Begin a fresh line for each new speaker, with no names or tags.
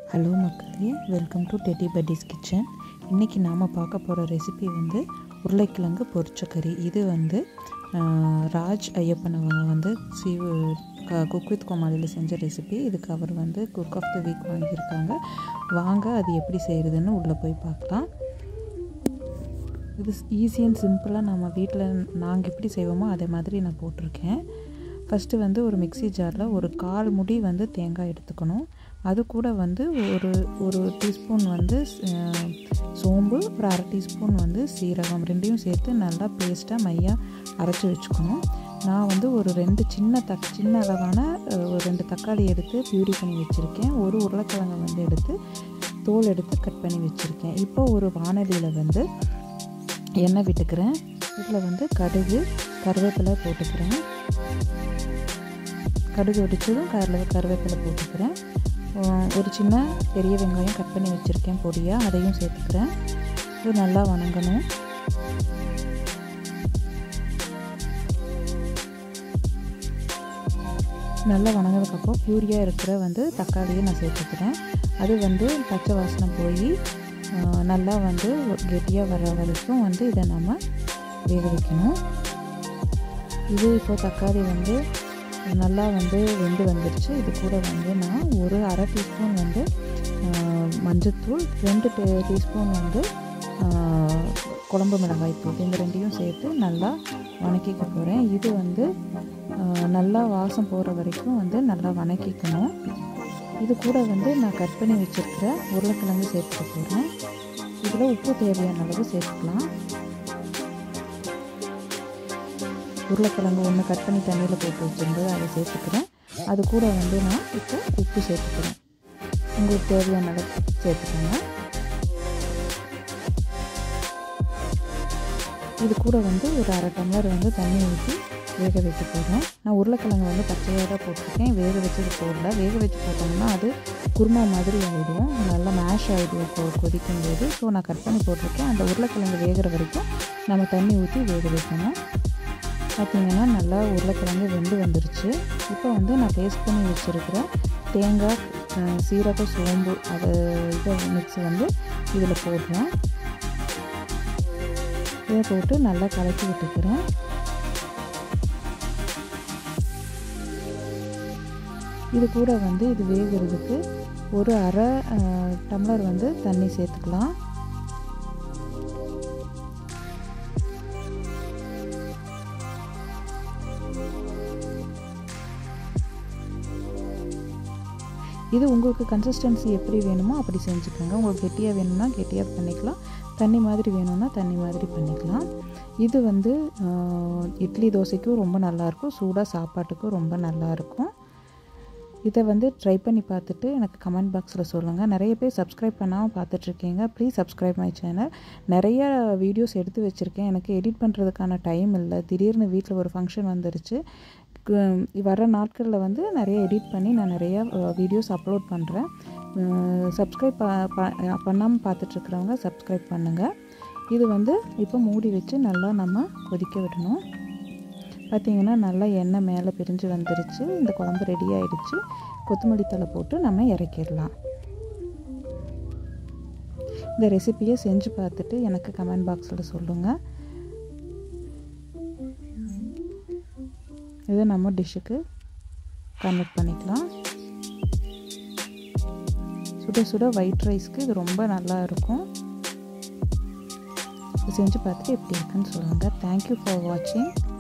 hello மக்களே welcome to Teddy Buddies kitchen இன்றைக்கி நாம் பார்க்க போகிற ரெசிபி வந்து உருளைக்கிழங்கு பொரிச்ச கறி இது வந்து ஆஹ், ராஜ் ஐயப்பன் அவங்க வந்து சீவு குக் வித் கோமாளியில் செஞ்ச ரெசிபி இதுக்கு அவர் வந்து குக் ஆஃப் த வீக் வாங்கியிருக்காங்க வாங்க அது எப்படி செய்கிறதுன்னு உள்ளே போய் பார்க்கலாம் இது ஈஸி அண்ட் சிம்பிளாக நம்ம வீட்டில் நாங்கள் எப்படி செய்வோமோ அதே மாதிரி நான் போட்டிருக்கேன் ஃபஸ்ட்டு வந்து ஒரு மிக்ஸி ஜாரில் ஒரு கால் முடி வந்து தேங்காய் எடுத்துக்கணும் அது கூட வந்து ஒரு ஒரு டீஸ்பூன் வந்து அஹ், சோம்பு ஒரு அரை டீஸ்பூன் வந்து சீரகம் ரெண்டையும் சேர்த்து நல்லா பேஸ்ட்டாக மையாக அரைச்சி வச்சுக்கணும் நான் வந்து ஒரு ரெண்டு சின்ன தக் சின்ன அளவான அஹ், ஒரு ரெண்டு தக்காளி எடுத்து பியூரி பண்ணி வச்சுருக்கேன் ஒரு உருளைக்கிழங்கை வந்து எடுத்து தோல் எடுத்து கட் பண்ணி வச்சுருக்கேன் இப்போ ஒரு வானலியில் வந்து எண்ணெய் விட்டுக்கிறேன் இதில் வந்து கடுகு கருவேப்பிலை போட்டுக்கிறேன் கடுகு வெடிச்சதும் கருவே கருவேப்பிலை போட்டுக்கிறேன் அஹ் ஒரு சின்ன பெரிய வெங்காயம் கட் பண்ணி வச்சுருக்கேன் பொடியாக அதையும் சேர்த்துக்கிறேன் இது நல்லா வணங்கணும் நல்லா வணங்கினதுக்கப்புறம் பியூரியாக இருக்கிற வந்து தக்காளியை நான் சேர்த்துக்கிறேன் அது வந்து பச்சை வாசனை போய் அஹ், நல்லா வந்து கெட்டியாக வர வரைக்கும் வந்து இதை நம்ம வேக வைக்கணும் இது இப்போ தக்காளி வந்து நல்லா வந்து வெந்து வந்துருச்சு இது கூட வந்து நான் ஒரு அரை டீஸ்பூன் வந்து ஆஹ், மஞ்சத்தூள் ரெண்டு டே- டீஸ்பூன் வந்து ஆஹ், குழம்பு மிளகாய் தூள் இந்த ரெண்டையும் சேர்த்து நல்லா வணக்கிக்க போகிறேன் இது வந்து ஆஹ், நல்லா வாசம் போகிற வரைக்கும் வந்து நல்லா வணக்கிக்கணும் இது கூட வந்து நான் கட் பண்ணி வச்சுருக்கிற உருளைக்கிழங்கு சேர்த்துக்க போகிறேன் இதில் உப்பு தேவையான அளவு சேர்த்துக்கலாம் உருளைக்கிழங்கு ஒன்று கட் பண்ணி தண்ணியில் போட்டு வச்சுருந்தது அதை சேர்த்துக்கிறேன் அது கூட வந்து நான் இப்போ உப்பு சேர்த்துக்கிறேன் உங்களுக்கு தேவையான அளவு சேர்த்துக்கோங்க இது கூட வந்து ஒரு அரை டம்ளர் வந்து தண்ணி ஊற்றி வேக வைக்க போகிறேன் நான் உருளைக்கிழங்கு வந்து பச்சையாக தான் போட்டிருக்கேன் வேக வச்சது போடல வேக வச்சு போட்டோம்னா அது குருமா மாதிரி ஆகிடும் நல்லா மேஷ் ஆகிடும் கொ கொதிக்கும் போது ஸோ நான் கட் பண்ணி போட்டிருக்கேன் அந்த உருளைக்கிழங்கு வேகிற வரைக்கும் நம்ம தண்ணி ஊற்றி வேக வைக்கணும் பார்த்திங்கன்னா நல்லா உருளைக்கிழங்கு வெந்து வந்துருச்சு இப்போ வந்து நான் பேஸ்ட் பண்ணி வச்சுருக்கிற தேங்காய் அஹ், சீரகம் சோம்பு அதை இதை மிக்ஸ் வந்து இதில் போடுறேன் இதை போட்டு நல்லா கலக்கி விட்டுக்கிறேன் இது கூட வந்து இது வேகிறதுக்கு ஒரு அரை அஹ், டம்ளர் வந்து தண்ணி சேர்த்துக்கலாம் இது உங்களுக்கு கன்சிஸ்டன்சி எப்படி வேணுமோ அப்படி செஞ்சுக்கோங்க உங்களுக்கு கெட்டியாக வேணும்னா கெட்டியாக பண்ணிக்கலாம் தண்ணி மாதிரி வேணும்னா தண்ணி மாதிரி பண்ணிக்கலாம் இது வந்து ஆஹ், இட்லி தோசைக்கும் ரொம்ப நல்லாயிருக்கும் சூடாக சாப்பாட்டுக்கும் ரொம்ப நல்லாயிருக்கும் இதை வந்து ட்ரை பண்ணி பார்த்துட்டு எனக்கு கமெண்ட் பாக்ஸில் சொல்லுங்கள் நிறைய பேர் சப்ஸ்கிரைப் பண்ணாமல் பார்த்துட்ருக்கீங்க ப்ளீஸ் சப்ஸ்கிரைப் மை சேனல் நிறைய வீடியோஸ் எடுத்து வச்சுருக்கேன் எனக்கு எடிட் பண்ணுறதுக்கான டைம் இல்லை திடீர்னு வீட்டில் ஒரு ஃபங்க்ஷன் வந்துருச்சு கு- வர நாட்களில் வந்து நிறைய எடிட் பண்ணி நான் நிறைய வீடியோஸ் அப்லோட் பண்ணுறேன் சப்ஸ்கிரைப் பண்ணாமல் பார்த்துட்ருக்குறவங்க சப்ஸ்கிரைப் பண்ணுங்கள் இது வந்து இப்போ மூடி வச்சு நல்லா நம்ம கொதிக்க விடணும் பார்த்திங்கன்னா நல்லா எண்ணெய் மேலே பிரிஞ்சு வந்துருச்சு இந்த குழம்பு ரெடி ஆயிடுச்சு கொத்தமல்லி தழை போட்டு நம்ம இறக்கிடலாம் இந்த ரெசிபியை செஞ்சு பார்த்துட்டு எனக்கு கமெண்ட் பாக்ஸில் சொல்லுங்கள் இதை நம்ம டிஷ்ஷுக்கு கன்வெர்ட் பண்ணிக்கலாம் சுட சுட ஒயிட் ரைஸ்க்கு இது ரொம்ப நல்லா இருக்கும் இது செஞ்சு பார்த்துட்டு எப்படி இருக்குன்னு சொல்லுங்கள் தேங்க்யூ ஃபார் வாட்சிங்